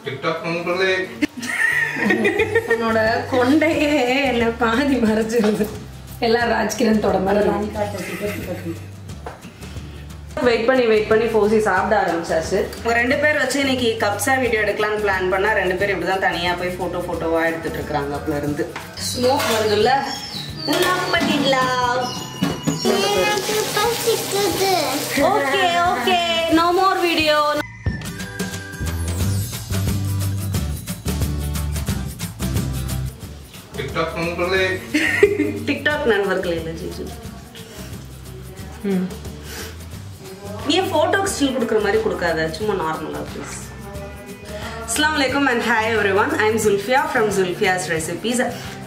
TikTok நண்பர்களே உன்னோட கொண்டையே என்ன பாதி மறைச்சிருது எல்லாம் ராஜ்கிரண் தொட மாதிரி வெயிட் பண்ணி வெயிட் பண்ணி ஃபோசி சாப்பிட ஆரம்பிச்சாச்சு ஒரு ரெண்டு பேர் வச்சு இன்னைக்கு கப்ஸா வீடியோ எடுக்கலாம்னு பிளான் பண்ணா ரெண்டு பேர் இப்படி தான் தனியா போய் போட்டோ போட்டோவா எடுத்துட்டு இருக்காங்க அப்பல இருந்து ஸ்மோக் வருதுல்ல பண்ணிடலாம் okay okay no more video TikTok நண்பர்களே டிக்டாக் நண்பர்கள் இல்லை ஜிஜு நீ ஃபோட்டோக்கு ஸ்டில் கொடுக்குற மாதிரி கொடுக்காத சும்மா நார்மலாக ப்ளீஸ் அஸ்லாம் வலைக்கம் and hi everyone I am Zulfiya from Zulfiya's recipes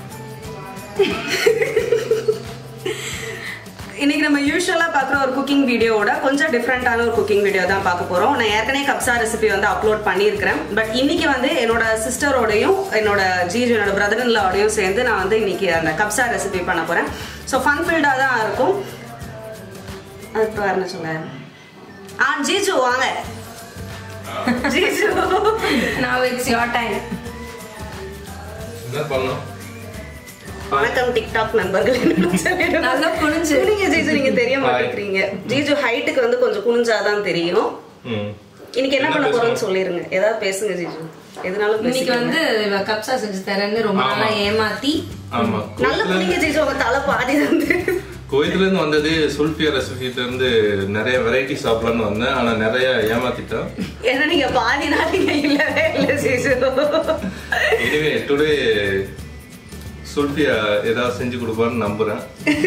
இன்னைக்கு நம்ம யூஸ்வலாக பார்க்குற ஒரு குக்கிங் வீடியோவோட கொஞ்சம் டிஃப்ரெண்ட்டான ஒரு குக்கிங் வீடியோ தான் பார்க்க போகிறோம் நான் ஏற்கனவே கப்ஸா ரெசிபி வந்து அப்லோட் பண்ணியிருக்கிறேன் பட் இன்னைக்கு வந்து என்னோட சிஸ்டரோடையும் என்னோட ஜீஜு என்னோட பிரதர் இன்லாவோடையும் சேர்ந்து நான் வந்து இன்னைக்கு அந்த கப்ஸா ரெசிபி பண்ண போகிறேன் ஸோ ஃபன் ஃபீல்டாக தான் இருக்கும் அதுக்கு வேற என்ன சொல்ல ஆ ஜீஜு வாங்க ஜீஜு நான் இட்ஸ் யோர் டைம் என்ன பண்ணோம் வணக்கம் டிக்டாக் நண்பர்கள் நல்லா குனிஞ்சு. குனிங்க ஜீஜு நீங்க தெரிய Hi. மாட்டேங்கிறீங்க ஜீஜு ஹைட்டுக்கு வந்து கொஞ்சம் குனிஞ்சாதான் தெரியும் ம் இன்னைக்கு என்ன என்ன பண்ண போறோம்னு பேசணும்? சொல்லிருங்க ஏதாவது பேசுங்க ஜீஜு எதனாலும் இன்னைக்கு பேசிக்கோங்க. வந்து இவ கப்சா செஞ்சு தரேன்னு ரொம்ப நாளா ஆமா. ஏமாத்தி ஆமா நல்ல குனிங்க ஜீஜு உங்க தலை பாதி வந்து கோயத்துல இருந்து வந்தது சுல்ஃபியா ரெசிபில இருந்து நிறைய வெரைட்டி சாப்பிடலாம்னு வந்தேன் ஆனா நிறைய ஏமாத்திட்டேன் ஏன்னா நீங்க பாதி நாள் நீங்க இல்லவே இல்ல ஜீஜு எனவே டுடே சுல்ஃபியா ஏதாவது செஞ்சு கொடுப்பான்னு நம்புறேன்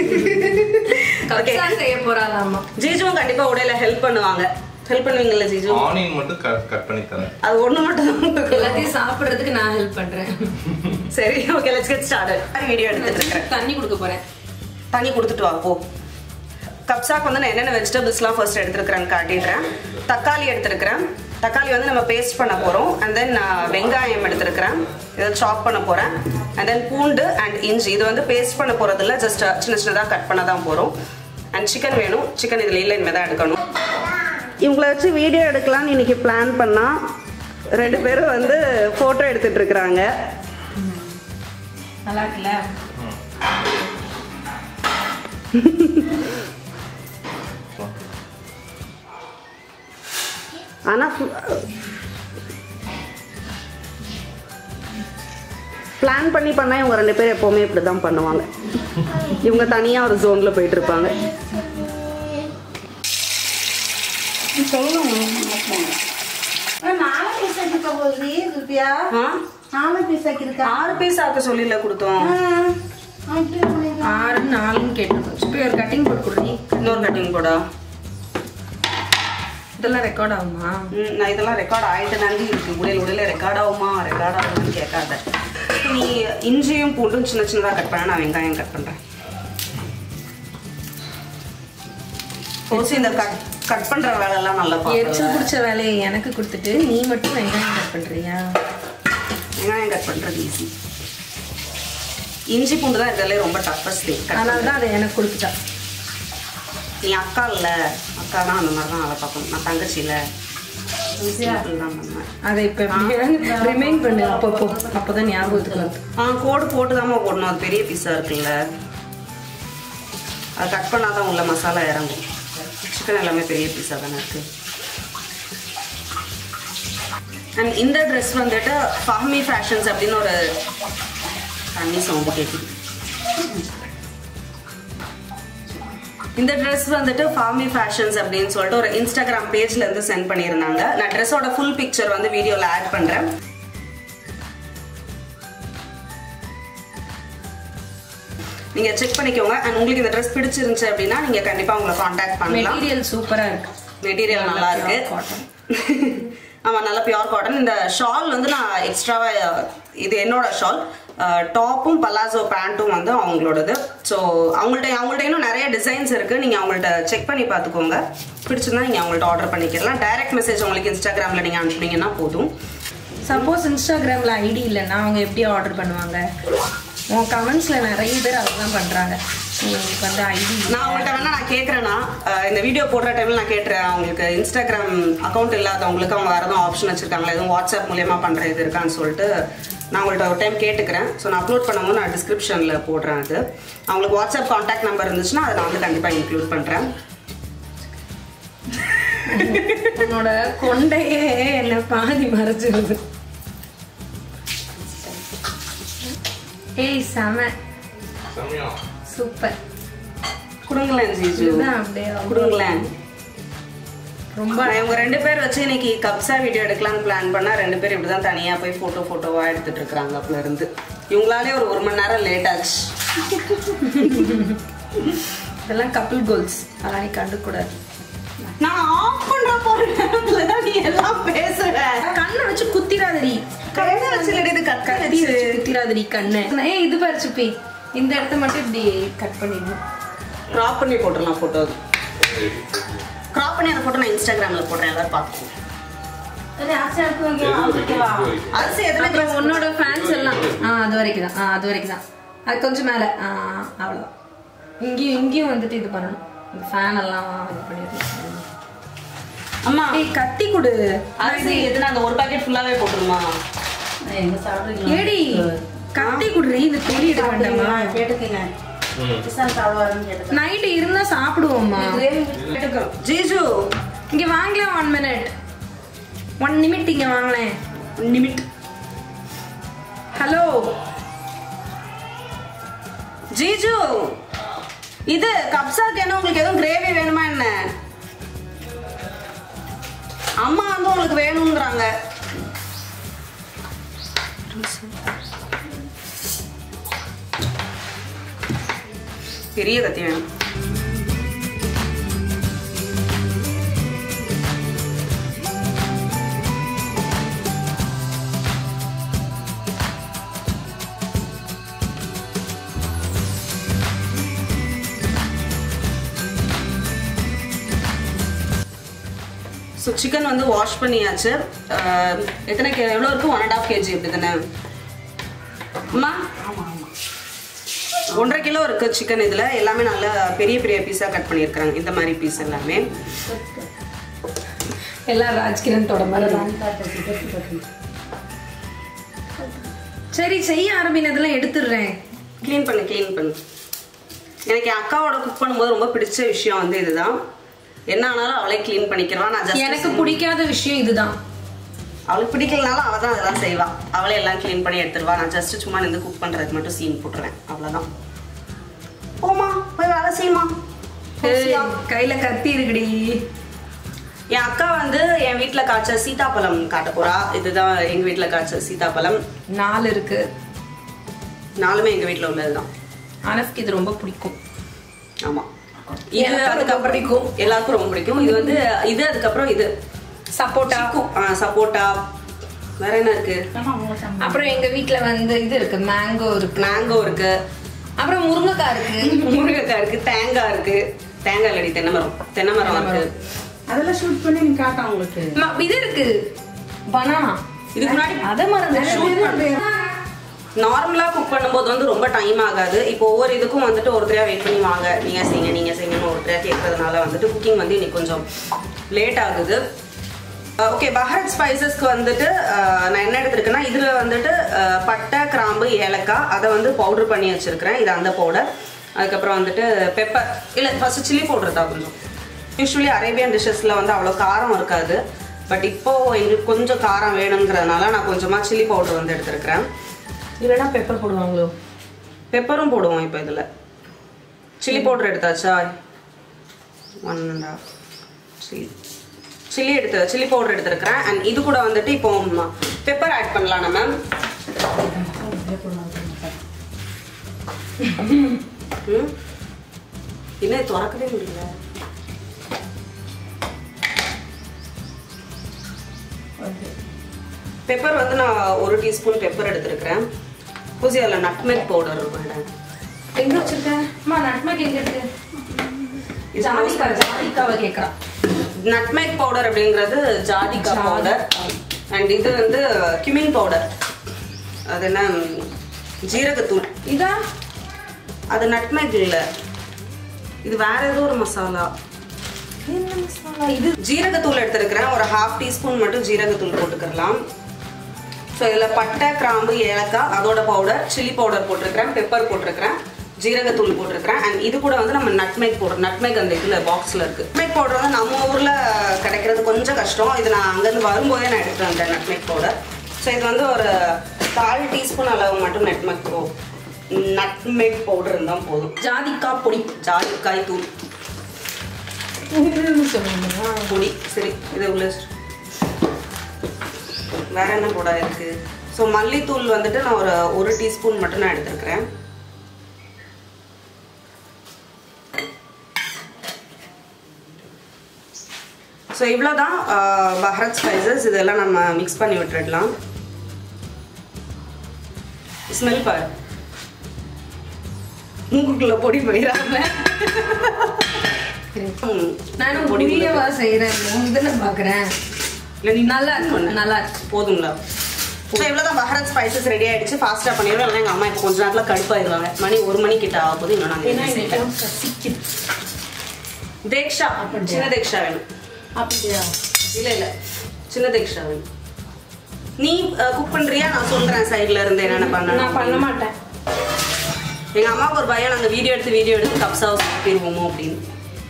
கப்சா செய்ய போறாளாமா ஜீஜுவும் கண்டிப்பா உடையில ஹெல்ப் பண்ணுவாங்க ஹெல்ப் பண்ணுவீங்கல்ல ஜீஜு ஆனியன் மட்டும் கட் பண்ணி தரேன் அது ஒண்ணு மட்டும் தான் உங்களுக்கு எல்லாத்தையும் சாப்பிடுறதுக்கு நான் ஹெல்ப் பண்றேன் சரி okay let's get started video எடுத்துட்டு இருக்கேன் தண்ணி கொடுக்க போறேன் தண்ணி கொடுத்துட்டு வா போ கப்ஸாக்கு வந்து நான் என்னென்ன வெஜிடபிள்ஸ்லாம் ஃபர்ஸ்ட் எடுத்துருக்கிறேன்னு காட்டிடுறேன் தக்காளி எடுத்துருக்கிறேன் தக்காளி வந்து நம்ம பேஸ்ட் பண்ண போகிறோம் அண்ட் தென் வெங்காயம் எடுத்துருக்கிறேன் இதை சாப் பண்ண போகிறேன் அண்ட் தென் பூண்டு அண்ட் இஞ்சி இது வந்து பேஸ்ட் பண்ண போகிறதில்ல ஜஸ்ட் சின்ன சின்னதாக கட் பண்ண தான் போகிறோம் அண்ட் சிக்கன் வேணும் சிக்கன் இதில் இல்லை இனிமேல் தான் எடுக்கணும் இவங்கள வச்சு வீடியோ எடுக்கலாம்னு இன்னைக்கு பிளான் பண்ணால் ரெண்டு பேரும் வந்து ஃபோட்டோ எடுத்துட்டு இருக்கிறாங்க நல்லா இருக்குல்ல ஆனால் பிளான் பண்ணி பண்ணால் இவங்க ரெண்டு பேரும் எப்போவுமே இப்படி தான் பண்ணுவாங்க இவங்க தனியாக ஒரு ஜோனில் போயிட்டு இருப்பாங்க நாலு பீஸ் இருக்க போகுது ருபியா ஆ? நாலு பீஸ் இருக்கா ஆறு பீஸ் ஆக்க சொல்லில கொடுத்தோம் ஆறு நாலுன்னு கேட்டிருக்கோம் இப்போ ஒரு கட்டிங் போட்டு கொடுறீ இன்னொரு கட்டிங் போடா இதெல்லாம் ரெக்கார்ட் ஆகுமா ம், நான் இதெல்லாம் ரெக்கார்ட் ஆயிட்டு தாண்டி இருக்கு உடையில உடையில ரெக்கார்ட் ஆகுமா ரெக்கார்ட் ஆகுமான்னு கேட்காத நீ இஞ்சியும் பூண்டும் சின்ன சின்னதாக கட் பண்ண நான் வெங்காயம் கட் பண்ணுறேன் ஓசி இந்த கட் கட் பண்ணுற வேலையெல்லாம் நல்லா எரிச்சல் பார்க்கலாம் பிடிச்ச வேலையை எனக்கு கொடுத்துட்டு நீ மட்டும் வெங்காயம் கட் பண்றியா வெங்காயம் கட் பண்ணுறது ஈஸி இஞ்சி பூண்டு தான் இதெல்லாம் ரொம்ப டஃபஸ்ட் அதனால தான் அதை எனக்கு கொடுத்துட்டா நீ அக்கா இல்லை அக்கா தான் அந்த மாதிரி தான் வேலை பார்க்கணும் நான் தங்கச்சி இல்லை தான் பண்ணுவேன் அதை இப்போ ரிமைண்ட் பண்ணு அப்பப்போ அப்போதான் ஞாபகத்துக்கு வருது ஆ கோடு போட்டு தான் போடணும் அது பெரிய பீஸாக இருக்குல்ல அது கட் பண்ணாதான் உள்ள மசாலா இறங்கும் சிக்கன் எல்லாமே பெரிய பீஸாக தானே இருக்கு அண்ட் இந்த ட்ரெஸ் வந்துட்டு ஃபஹமி ஃபேஷன்ஸ் அப்படின்னு ஒரு தண்ணி சவுண்டு கேட்குது இந்த ட்ரெஸ் வந்துட்டு ஃபார்மி ஃபேஷன்ஸ் அப்படின்னு சொல்லிட்டு ஒரு இன்ஸ்டாகிராம் பேஜ்ல இருந்து சென்ட் பண்ணியிருந்தாங்க நான் ட்ரெஸ்ஸோட ஃபுல் பிக்சர் வந்து வீடியோல ஆட் பண்றேன் நீங்க செக் பண்ணிக்கோங்க அண்ட் உங்களுக்கு இந்த ட்ரெஸ் பிடிச்சிருந்துச்சு அப்படின்னா நீங்க கண்டிப்பா உங்களை காண்டாக்ட் பண்ணலாம் மெட்டீரியல் சூப்பரா இருக்கு மெட்டீரியல் நல்லா இருக்கு காட்டன் ஆமா நல்ல பியூர் காட்டன் இந்த ஷால் வந்து நான் எக்ஸ்ட்ராவா இது என்னோட ஷால் டாப்பும் பலாசோ பேண்ட்டும் வந்து அவங்களோடது ஸோ அவங்கள்ட்ட அவங்கள்ட்ட இன்னும் நிறைய டிசைன்ஸ் இருக்கு நீங்க அவங்கள்ட்ட செக் பண்ணி பார்த்துக்கோங்க பிடிச்சிருந்தா நீங்க அவங்கள்ட்ட ஆர்டர் பண்ணிக்கலாம் டைரக்ட் மெசேஜ் உங்களுக்கு இன்ஸ்டாகிராம்ல நீங்க அனுப்புனீங்கன்னா போதும் சப்போஸ் இன்ஸ்டாகிராம்ல ஐடி இல்லைன்னா அவங்க எப்படி ஆர்டர் பண்ணுவாங்க உன் கமெண்ட்ஸ்ல நிறைய பேர் அதுதான் பண்றாங்க உங்களுக்கு வந்து ஐடி நான் அவங்கள்ட்ட வேணா நான் கேட்குறேன்னா இந்த வீடியோ போடுற டைம்ல நான் கேட்டுறேன் அவங்களுக்கு இன்ஸ்டாகிராம் அக்கௌண்ட் இல்லாதவங்களுக்கு அவங்க வேறு எதுவும் ஆப்ஷன் வச்சிருக்காங்களா எதுவும் வாட்ஸ்அப் மூலியமா பண்ற இது இருக்கான்னு சொல்லிட்டு நான் உங்கள்ட்ட ஒரு டைம் கேட்டுக்கிறேன் ஸோ நான் அப்லோட் பண்ணும்போது நான் டிஸ்கிரிப்ஷனில் போடுறேன் அது அவங்களுக்கு வாட்ஸ்அப் கான்டாக்ட் நம்பர் இருந்துச்சுன்னா அதை நான் வந்து கண்டிப்பாக இன்க்ளூட் பண்ணுறேன் உன்னோட கொண்டையே என்ன பாதி மறைச்சிருது ஏய் செம சமயம் சூப்பர் கொடுங்களேன் ஜீஜு இதுதான் அப்படியே கொடுங்களேன் ரொம்ப நான் இவங்க ரெண்டு பேர் வச்சு இன்னைக்கு கப்ஸா வீடியோ எடுக்கலாம்னு பிளான் பண்ணா ரெண்டு பேர் இப்படி தான் தனியாக போய் ஃபோட்டோ ஃபோட்டோவா எடுத்துட்டு இருக்காங்க அப்பல இருந்து இவங்களாலே ஒரு ஒரு மணி நேரம் லேட் ஆச்சு இதெல்லாம் கப்பிள் கோல்ஸ் அதெல்லாம் நீ கண்டுக்கூடாது நான் ஆஃப் பண்ற போற நேரத்துல தான் நீ எல்லாம் பேசுற கண்ணை வச்சு குத்திராதடி கண்ணை வச்சு இல்லடி, இது கத்தி கத்தி வச்சு. வச்சு குத்திராதடி கண்ணை ஏய் இது பாரு சுப்பி இந்த இடத்த மட்டும் இப்படி கட் பண்ணிடணும் கிராப் பண்ணி போட்டுடலாம் போட்டோ கிராப் பண்ணி அந்த போட்டோ நான் இன்ஸ்டாகிராம்ல போடுறேன் எல்லாரும் பார்த்துக்கோங்க அரிசி எத்தனை அப்புறம் உன்னோட ஃபேன்ஸ் எல்லாம் ஆ அது வரைக்கும் தான் ஆ அது வரைக்கும் தான் அது கொஞ்சம் மேலே ஆ அவ்வளோதான் இங்கேயும் இங்கேயும் வந்துட்டு இது பண்ணணும் இந்த ஃபேன் எல்லாம் இது பண்ணிடணும் அம்மா ஏய் கத்தி கொடு அரிசி எத்தனை அந்த ஒரு பாக்கெட் ஃபுல்லாவே போட்டுருமா ஏடி கத்தி குடுறி இந்த தொலி எடுக்க வேண்டாமா கேட்டுக்கங்க கிருஷ்ணன் சாப்பிடுவாருன்னு கேட்டுக்கங்க நைட்டு இருந்தா சாப்பிடுவோம்மா ஜீஜு இங்க வாங்கலாம் ஒன் மினிட் ஒன் நிமிட் இங்க வாங்கலேன் நிமிட் ஹலோ ஜீஜு இது கப்சாக்கு என்ன உங்களுக்கு எதுவும் கிரேவி வேணுமா என்ன அம்மா வந்து உங்களுக்கு வேணுங்கிறாங்க பெரிய கத்தி வேணும் ஸோ சிக்கன் வந்து வாஷ் பண்ணியாச்சு அஹ், எத்தனை கே எவ்வளோ இருக்கும் ஒன் அண்ட் ஆஃப் கேஜி அப்படி தானே அம்மா ஒன்றரை கிலோ இருக்கு சிக்கன் இதில் எல்லாமே நல்லா பெரிய பெரிய பீஸாக கட் பண்ணியிருக்கிறாங்க இந்த மாதிரி பீஸ் எல்லாமே எல்லாம் ராஜ்கிரன் மாதிரி தான் சரி செய்ய ஆரம்பினதெல்லாம் எடுத்துடுறேன் க்ளீன் பண்ணு க்ளீன் பண்ணு எனக்கு என் அக்காவோட குக் பண்ணும்போது ரொம்ப பிடிச்ச விஷயம் வந்து இதுதான் என்ன ஆனாலும் அவளே க்ளீன் பண்ணிக்கிறவா நான் just எனக்கு பிடிக்காத விஷயம் இதுதான் அவளுக்கு பிடிக்கலனாலும் அவள் தான் அதெல்லாம் செய்வா அவளே எல்லாம் க்ளீன் பண்ணி எடுத்துருவா நான் ஜஸ்ட் சும்மா நின்று குக் பண்ணுறதுக்கு மட்டும் சீன் போட்டுருவேன் அவ்வளோதான் போமா போய் வேலை செய்யுமா ஏய், கையில கத்தி இருக்குடி என் அக்கா வந்து என் வீட்டில் காய்ச்ச சீதாப்பழம் காட்ட போறா இதுதான் எங்கள் வீட்டில் காய்ச்ச சீதாப்பழம் நாலு இருக்கு நாலுமே எங்கள் வீட்டில் உள்ளதுதான் அனஸ்க்கு இது ரொம்ப பிடிக்கும் ஆமா இது எனக்கு ரொம்ப அதுக்கப்புறம் பிடிக்கும். எல்லாருக்கும் ரொம்ப பிடிக்கும் இது வந்து இது அதுக்கப்புறம் இது சப்போட்டா சப்போட்டா வேற என்ன இருக்கு அப்புறம் எங்க வீட்ல வந்து இது இருக்கு மேங்கோ இருக்கு மேங்கோ இருக்கு அப்புறம் முருங்கைக்காய் இருக்கு முருங்கைக்காய் இருக்கு தேங்காய் இருக்கு தேங்காய் இல்லடி தென்னை மரம் தென்னை மரம் இருக்கு அதெல்லாம் ஷூட் பண்ணி நீ காட்டான் உங்களுக்கு ம- இது இருக்கு பனானா இதுக்கு முன்னாடி அத மறந்து நார்மலா குக் பண்ணும்போது வந்து ரொம்ப டைம் ஆகாது இப்போ ஒவ்வொரு இதுக்கும் வந்துட்டு ஒருத்தரையா வெயிட் பண்ணி வாங்க நீங்க செய்யுங்க நீங்க செய்யுங்கன்னு ஒருத்தரையா கேட்கறதுனால வந்துட்டு குக்கிங் வந்து இன்னைக்கு கொஞ்சம் லேட் ஆகுது ஓகே பஹரத் ஸ்பைசஸ்க்கு வந்துட்டு அஹ், நான் என்ன எடுத்திருக்கேன்னா இதுல வந்துட்டு அஹ், பட்டை கிராம்பு ஏலக்காய் அதை வந்து பவுடர் பண்ணி வச்சிருக்கிறேன் இது அந்த பவுடர் அதுக்கப்புறம் வந்துட்டு பெப்பர் இல்லை ஃபர்ஸ்ட் சில்லி பவுடர் தான் கொஞ்சம் யூஸ்வலி அரேபியன் டிஷ்ஷஸ்ல வந்து அவ்வளோ காரம் இருக்காது பட் இப்போ எங்களுக்கு கொஞ்சம் காரம் வேணுங்கிறதுனால நான் கொஞ்சமா சில்லி பவுடர் வந்து எடுத்திருக்கிறேன் இல்லைன்னா பெப்பர் போடுவாங்களோ பெப்பரும் போடுவோம் இப்போ இதில் சில்லி பவுடர் எடுத்தாச்சா one and half chilli chilli எடுத்து சில்லி பவுடர் எடுத்துருக்கிறேன் அண்ட் இது கூட வந்துட்டு இப்போ பெப்பர் ஆட் பண்ணலாம் நம்ம ம் இன்னும் இது திறக்கவே முடியல பெப்பர் வந்து நான் ஒரு டீஸ்பூன் பெப்பர் எடுத்திருக்கிறேன் பூசி அதில் நட்மெக் பவுடர் வேண்டாம் எங்க வச்சிருக்க அம்மா நட்மக் எங்க இருக்கு ஜாதிக்கா ஜாதிக்காவை கேக்குறா நட்மெக் பவுடர் அப்படிங்கிறது ஜாதிகா பவுடர் அண்ட் இது வந்து கிமின் பவுடர் அது என்ன ம், ஜீரகத்தூள் இதா அது நட்மெக் இல்லை இது வேற ஏதோ ஒரு மசாலா என்ன மசாலா இது ஜீரகத்தூள் எடுத்திருக்கிறேன் ஒரு ஹாஃப் டீஸ்பூன் மட்டும் ஜீரகத்தூள் போட்டுக்கலாம் ஸோ இதில் பட்டை கிராம்பு ஏலக்காய் அதோட பவுடர் சில்லி பவுடர் போட்டிருக்கிறேன் பெப்பர் போட்டிருக்கிறேன் ஜீரகத்தூள் போட்டிருக்கிறேன் அண்ட் இது கூட வந்து நம்ம நட்மேக் பவுடர் நட்மேக் அந்த இதில் பாக்ஸில் இருக்குது நட்மேக் பவுடர் வந்து நம்ம ஊரில் கிடைக்கிறது கொஞ்சம் கஷ்டம் இது நான் அங்கேருந்து வரும்போதே நான் எடுத்துட்டு வந்தேன் நட்மேக் பவுடர் ஸோ இது வந்து ஒரு கால் டீஸ்பூன் அளவு மட்டும் நட்மேக் நட்மேக் பவுடர் இருந்தால் போதும் ஜாதிக்காய் பொடி ஜாதிக்காய் தூள் சொல்லுங்க பொடி சரி இதை உள்ள வச்சிரு. வேற என்ன போட இருக்கு ஸோ மல்லித்தூள் வந்துட்டு நான் ஒரு ஒரு டீஸ்பூன் மட்டும் நான் எடுத்திருக்கிறேன் ஸோ இவ்வளோதான் பஹ்ரத் ஸ்பைசஸ் இதெல்லாம் நம்ம மிக்ஸ் பண்ணி விட்டுடலாம் ஸ்மெல் பாரு மூக்குக்குள்ள பொடி போயிடாம ம். நானும் பொடி புரியவா செய்யறேன் தானே பாக்குறேன் இல்லை நீ நல்லா இருக்கு நல்லா இருக்கு போதுங்களா ஸோ இவ்வளோதான் பஹரத் ஸ்பைசஸ் ரெடி ஆயிடுச்சு ஃபாஸ்ட்டாக பண்ணிடுவோம் இல்லைன்னா எங்கள் அம்மா இப்போ கொஞ்ச நேரத்தில் கடுப்பாயிருவாங்க மணி ஒரு மணி கிட்ட ஆக போது இன்னும் நாங்கள் தேக்ஷா சின்ன தேக்ஷா வேணும் அப்படியா இல்லை இல்லை சின்ன தேக்ஷா வேணும் நீ குக் பண்றியா நான் சொல்றேன் சைடுல இருந்து என்னென்ன பண்ண நான் பண்ண மாட்டேன் எங்க அம்மாவுக்கு ஒரு பையன் நாங்கள் வீடியோ எடுத்து வீடியோ எடுத்து கப்ஸாவை சாப்பிடுவோமோ அப்படின்னு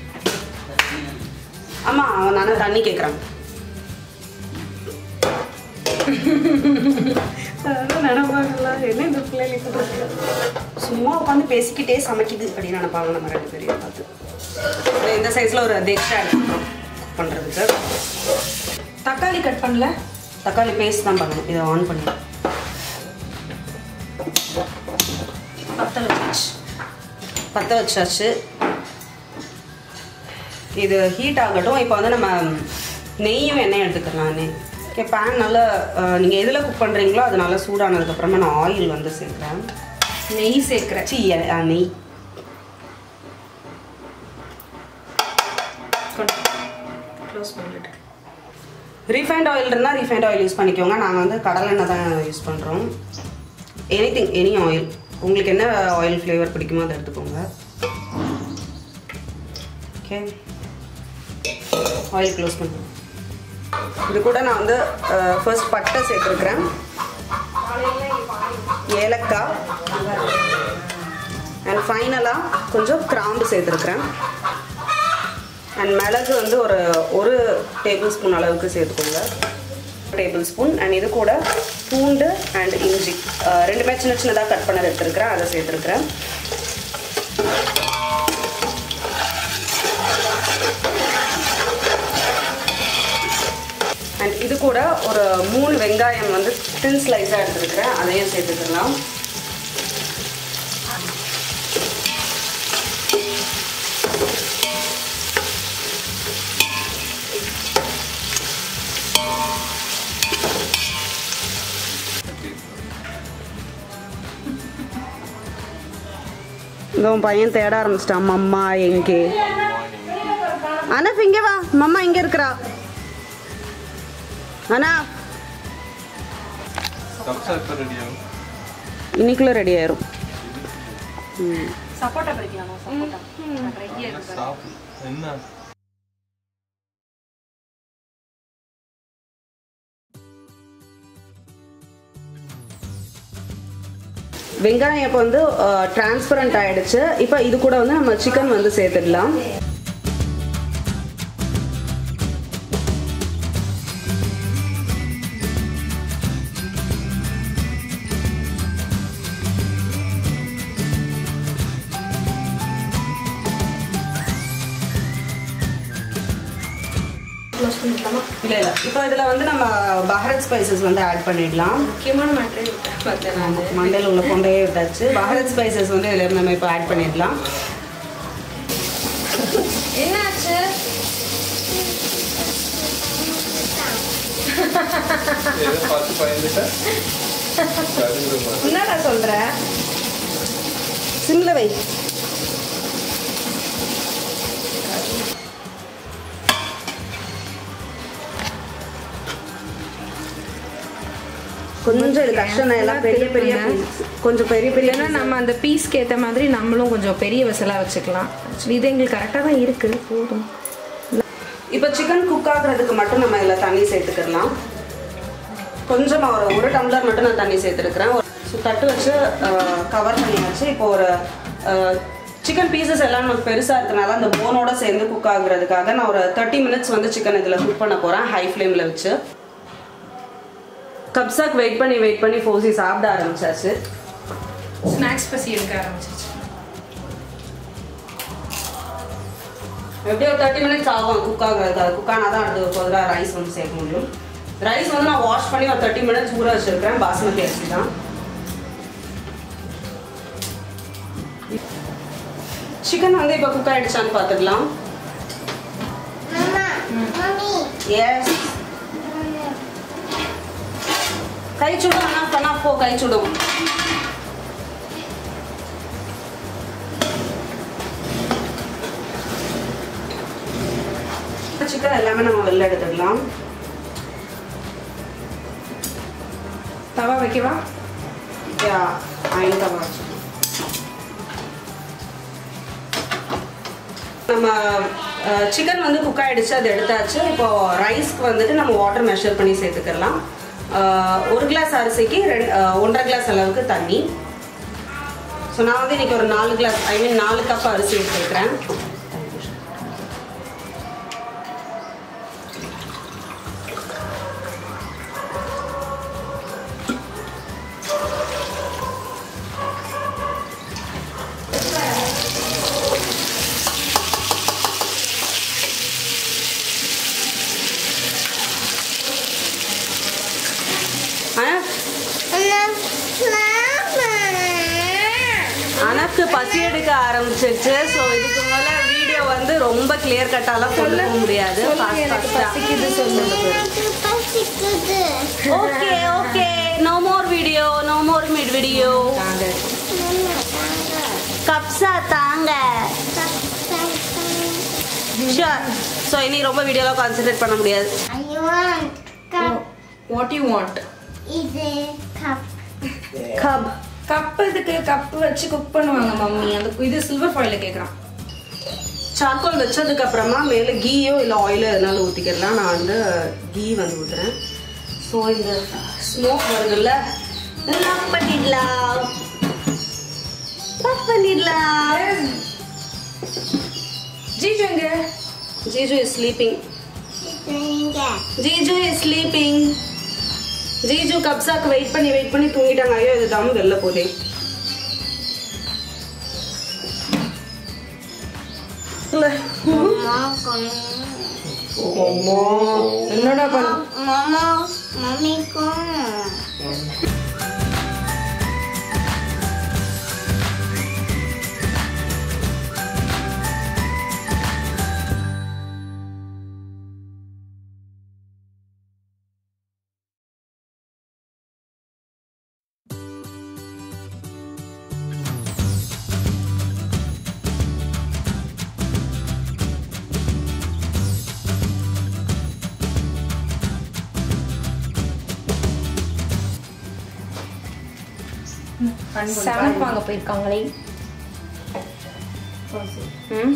அம்மா அவன் நானே தண்ணி கேட்குறான் நினைப்பாங்களா என்ன இந்த பிள்ளைகளுக்கு சும்மா உட்காந்து பேசிக்கிட்டே சமைக்குது அப்படின்னு நினைப்பாங்க நம்ம ரெண்டு பேரையும் பார்த்து அப்புறம் இந்த சைஸ்ல ஒரு தேக்ஷா எடுத்துக்கிறோம் குக் பண்ணுறதுக்கு தக்காளி கட் பண்ணல தக்காளி பேஸ்ட் தான் பண்ணணும் இதை ஆன் பண்ணி பத்தல வச்சு பற்ற வச்சாச்சு இது ஹீட் ஆகட்டும் இப்போ வந்து நம்ம நெய்யும் எண்ணெயும் எடுத்துக்கலாம் நெய் ஓகே பேன் நல்லா நீங்கள் எதில் குக் பண்ணுறீங்களோ அது நல்லா சூடானதுக்கப்புறமா நான் ஆயில் வந்து சேர்க்குறேன் நெய் சேர்க்கிறேன் சி அஹ், நெய் க்ளோஸ் பண்ணிட்டு ரீஃபைண்ட் ஆயில் இருந்தால் ரீஃபைண்ட் ஆயில் யூஸ் பண்ணிக்கோங்க நாங்கள் வந்து கடலெண்ணெய் தான் யூஸ் பண்ணுறோம் எனி திங் எனி ஆயில் உங்களுக்கு என்ன ஆயில் ஃப்ளேவர் பிடிக்குமோ அதை எடுத்துக்கோங்க ஓகே ஆயில் க்ளோஸ் பண்ணுறோம் இது கூட நான் வந்து ஃபர்ஸ்ட் பட்டை சேர்த்துருக்குறேன் ஏலக்காய் அண்ட் ஃபைனலாக கொஞ்சம் கிராம்பு சேர்த்துருக்குறேன் அண்ட் மிளகு வந்து ஒரு ஒரு டேபிள் ஸ்பூன் அளவுக்கு சேர்த்துக்கோங்க டேபிள் ஸ்பூன் அண்ட் இது கூட பூண்டு அண்ட் இஞ்சி அஹ் ரெண்டுமே சின்ன சின்னதாக கட் பண்ண எடுத்துருக்கிறேன் அதை சேர்த்துருக்குறேன் அண்ட் இது கூட ஒரு மூணு வெங்காயம் வந்து தின் ஸ்லைஸாக எடுத்துருக்கிறேன் அதையும் சேர்த்துக்கலாம் இந்த உன் பையன் தேட ஆரம்பிச்சிட்டான் மம்மா எங்கே அனஃப் இங்கே வா மம்மா இங்கே இருக்கிறா அண்ணா கப்ஸா எப்போ ரெடி ஆகும் இன்னைக்குள்ள ரெடி ஆயிரும் சப்போட்டா பறிக்கலாமா சப்போட்டா சாப்பிடு என்ன வெங்காயம் இப்போ வந்து டிரான்ஸ்பரண்ட் ஆயிடுச்சு இப்போ இது கூட வந்து நம்ம சிக்கன் வந்து சேர்த்துடலாம் க்ளோஸ் பண்ணிக்கலாமா இல்லை இல்லை இப்போ இதில் வந்து நம்ம பஹரத் ஸ்பைசஸ் வந்து ஆட் பண்ணிடலாம் முக்கியமான மேட்ரு பார்த்தேன் நான் மண்டையில் உள்ள கொண்டையே விட்டாச்சு பஹரத் ஸ்பைசஸ் வந்து இதில் நம்ம இப்போ ஆட் பண்ணிடலாம் என்னாச்சு எதை பார்த்து பயந்துட்டேன் கருங்குற மாதிரி. என்னடா சொல்ற சிம்ல வை கொஞ்சம் இது கஷ்டம் தான் எல்லாம் பெரிய பெரிய piece. கொஞ்சம் பெரிய பெரிய ஏன்னா நம்ம அந்த பீஸ்க்கு ஏற்ற மாதிரி நம்மளும் கொஞ்சம் பெரிய வெசலாக வச்சுக்கலாம் ஆக்சுவலி இது எங்களுக்கு கரெக்டாக தான் இருக்குது போதும் இப்போ சிக்கன் குக் ஆகுறதுக்கு மட்டும் நம்ம இதில் தண்ணி சேர்த்துக்கலாம் கொஞ்சமாக ஒரு ஒரு டம்ளர் மட்டும் நான் தண்ணி சேர்த்துருக்குறேன் ஸோ தட்டு வச்சு கவர் பண்ணி வச்சு இப்போ ஒரு சிக்கன் பீசஸ் எல்லாம் நமக்கு பெருசாக இருக்கனால அந்த போனோட சேர்ந்து குக் ஆகுறதுக்காக நான் ஒரு தேர்ட்டி மினிட்ஸ் வந்து சிக்கன் இதில் குக் பண்ண போகிறேன் ஹை ஃப்ளேமில் வச்சு கப்ஸாக்கு வெயிட் பண்ணி வெயிட் பண்ணி ஃபோசி சாப்பிட ஆரம்பிச்சாச்சு ஸ்நாக்ஸ் பசி எடுக்க ஆரம்பிச்சிச்சு எப்படியும் ஒரு தேர்ட்டி மினிட்ஸ் ஆகும் குக் ஆகுறதுக்கு குக் ஆனால் தான் அடுத்து ஃபர்தராக ரைஸ் வந்து சேர்க்க முடியும் ரைஸ் வந்து நான் வாஷ் பண்ணி ஒரு தேர்ட்டி மினிட்ஸ் ஊற வச்சிருக்கிறேன் பாஸ்மதி அரிசி தான் சிக்கன் வந்து இப்போ குக் ஆயிடுச்சான்னு பார்த்துக்கலாம் எஸ் கை சுடும் அண்ணா பண்ணா போ கை சுடும் சிக்கன் எல்லாமே நம்ம வெளில எடுத்துக்கலாம் தவா வைக்கவா யா அயன் தவா வச்சுக்கலாம். நம்ம சிக்கன் வந்து குக் ஆயிடுச்சு அது எடுத்தாச்சு இப்போ ரைஸ்க்கு வந்துட்டு நம்ம வாட்டர் மெஷர் பண்ணி சேர்த்துக்கலாம் அஹ், ஒரு கிளாஸ் அரிசிக்கு ரெண்டு அஹ், ஒன்றரை கிளாஸ் அளவுக்கு தண்ணி ஸோ நான் வந்து இன்னைக்கு ஒரு நாலு கிளாஸ் ஐ மீன் நாலு கப் அரிசி எடுத்துக்கிறேன் அனஃப் அனஃப்க்கு பசி எடுக்க ஆரம்பிச்சிருச்சு ஸோ இதுக்கு மேலே வீடியோ வந்து ரொம்ப கிளியர் கட்டாலாம் சொல்ல முடியாது பசிக்குது சொல்லு okay okay no more video no more mid video கப்ஸா தாங்க ஷூர் ஸோ இனி ரொம்ப வீடியோலாம் கான்சென்ட்ரேட் பண்ண முடியாது I want cup. What you want இது cup. கப் கப் இதுக்கு கப் வச்சு குக் பண்ணுவாங்க மம்மி அந்த இது சில்வர் ஃபாயில கேக்குறான் சார்கோல் வச்சதுக்கு அப்புறமா மேலே கீயோ இல்லை ஆயிலோ எதனாலும் ஊற்றிக்கலாம் நான் வந்து கீ வந்து ஊற்றுறேன் ஸோ இந்த ஸ்மோக் வருதுல்ல லாக் பண்ணிடலாம் லாக் பண்ணிடலாம் ஜீஜு எங்க ஜீஜு இஸ் ஸ்லீப்பிங் இது இங்க. ஜீஜு இஸ் ஸ்லீப்பிங் ஜீஜு கப்ஸாக்கு வெயிட் பண்ணி வெயிட் பண்ணி தூங்கிட்டாங்க ஐயோ இது தம் வெளில போதே இல்ல. மாமா கொண்டு- என்னடா பண்ண மாமா மம்மிக்கும் செவன் வாங்க போயிருக்காங்களே ம்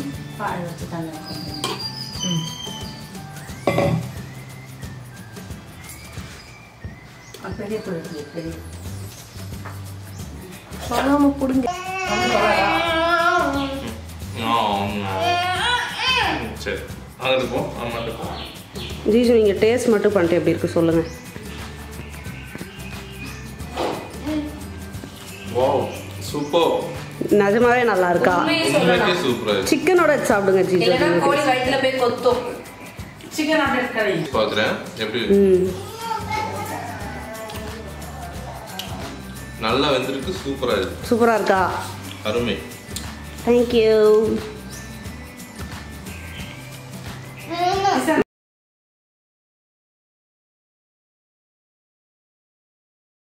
சொல்லாம புடுங்க சரி அங்கிட்டு போ அம்மாட்ட போ ஜீஜு நீங்கள் டேஸ்ட் மட்டும் பண்ணிட்டு எப்படி இருக்கு சொல்லுங்கள் வாவ் சூப்பர் நிஜமாவே நல்லா இருக்கா உண்மைக்கே சூப்பரா இருக்கு சிக்கனோட வச்சு சாப்பிடுங்க இல்லைன்னா ஜீஜு கோழி வயிற்றுல போய் கொத்தும் சிக்கன் ஆம்லெட் கறி பாக்குறேன் எப்படி ம் நல்லா வெந்திருக்கு சூப்பரா இருக்கு சூப்பராக இருக்கா அருமை தேங்க்யூ